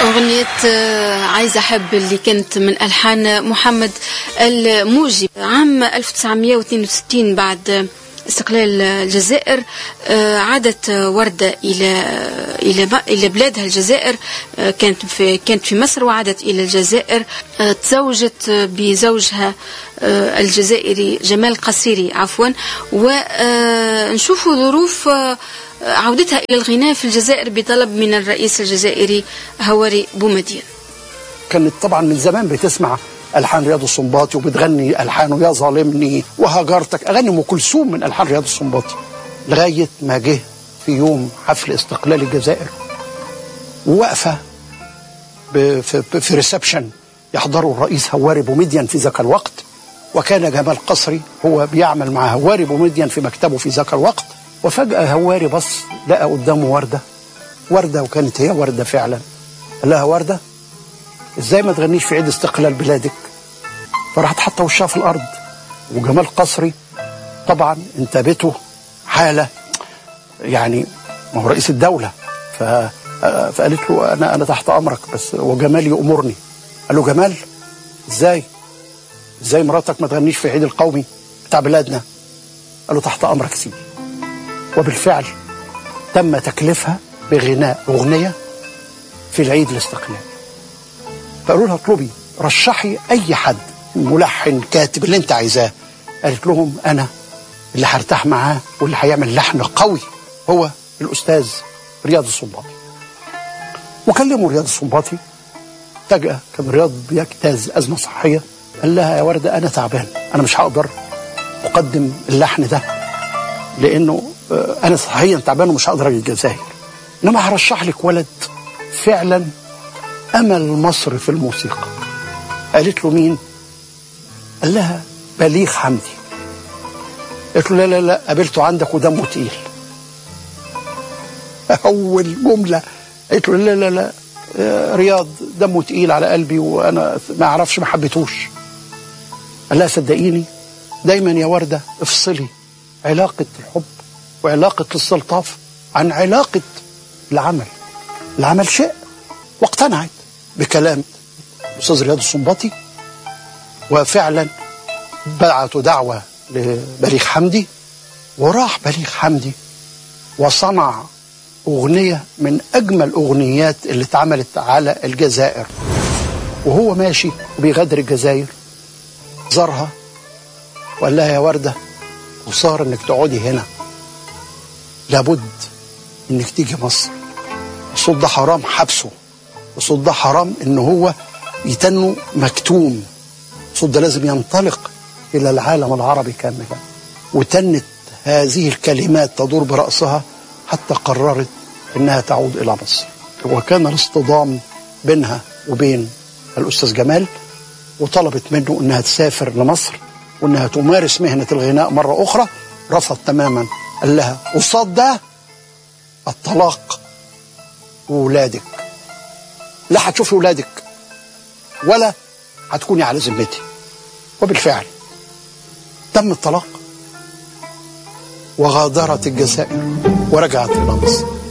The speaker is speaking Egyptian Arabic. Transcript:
أغنية عايزة أحب اللي كانت من ألحان محمد الموجي عام 1962 بعد استقلال الجزائر عادت وردة إلى إلى إلى بلادها الجزائر كانت في كانت في مصر وعادت إلى الجزائر تزوجت بزوجها الجزائري جمال القصيري عفوا ونشوفوا ظروف عودتها إلى الغناء في الجزائر بطلب من الرئيس الجزائري هواري بومدين كانت طبعا من زمان بتسمع الحان رياض السنباطي وبتغني الحانه يا ظالمني وهجرتك اغاني ام كلثوم من الحان رياض السنباطي لغايه ما جه في يوم حفل استقلال الجزائر وواقفه في, في ريسبشن يحضره الرئيس هواري بومدين في ذاك الوقت وكان جمال قصري هو بيعمل مع هواري بومدين في مكتبه في ذاك الوقت وفجأة هواري بص لقى قدامه وردة وردة وكانت هي وردة فعلا قال لها وردة ازاي ما تغنيش في عيد استقلال بلادك فراحت حاطه وشها في الارض وجمال قصري طبعا انتابته حاله يعني ما هو رئيس الدوله ف فقالت له انا انا تحت امرك بس وجمال يامرني قال له جمال ازاي ازاي مراتك ما تغنيش في عيد القومي بتاع بلادنا قال له تحت امرك سيدي وبالفعل تم تكليفها بغناء اغنيه في العيد الاستقلال فقالوا لها اطلبي رشحي اي حد ملحن كاتب اللي انت عايزاه قالت لهم انا اللي هرتاح معاه واللي هيعمل لحن قوي هو الاستاذ رياض السنباطي وكلموا رياض السنباطي فجاه كان رياض بيجتاز ازمه صحيه قال لها يا ورده انا تعبان انا مش هقدر اقدم اللحن ده لانه انا صحيا تعبان ومش هقدر اجي الجزائر انما هرشح لك ولد فعلا امل مصر في الموسيقى قالت له مين قال لها بليغ حمدي قالت له لا لا لا قابلته عندك ودمه تقيل اول جمله قالت له لا لا لا رياض دمه تقيل على قلبي وانا ما اعرفش ما حبيتهوش قال لها صدقيني دايما يا ورده افصلي علاقه الحب وعلاقه الاستلطاف عن علاقه العمل العمل شيء واقتنعت بكلام الاستاذ رياض السنباطي وفعلا بعتوا دعوه لبليغ حمدي وراح بليغ حمدي وصنع اغنيه من اجمل اغنيات اللي اتعملت على الجزائر وهو ماشي وبيغادر الجزائر زارها وقال لها يا ورده وصار انك تقعدي هنا لابد انك تيجي مصر الصوت ده حرام حبسه الصوت ده حرام ان هو يتنه مكتوم الصوت ده لازم ينطلق الى العالم العربي كاملا وتنت هذه الكلمات تدور براسها حتى قررت انها تعود الى مصر وكان الاصطدام بينها وبين الاستاذ جمال وطلبت منه انها تسافر لمصر وانها تمارس مهنه الغناء مره اخرى رفض تماما قال لها قصاد ده الطلاق وولادك لا هتشوفي ولادك ولا هتكوني على ذمتي وبالفعل تم الطلاق وغادرت الجزائر ورجعت الى مصر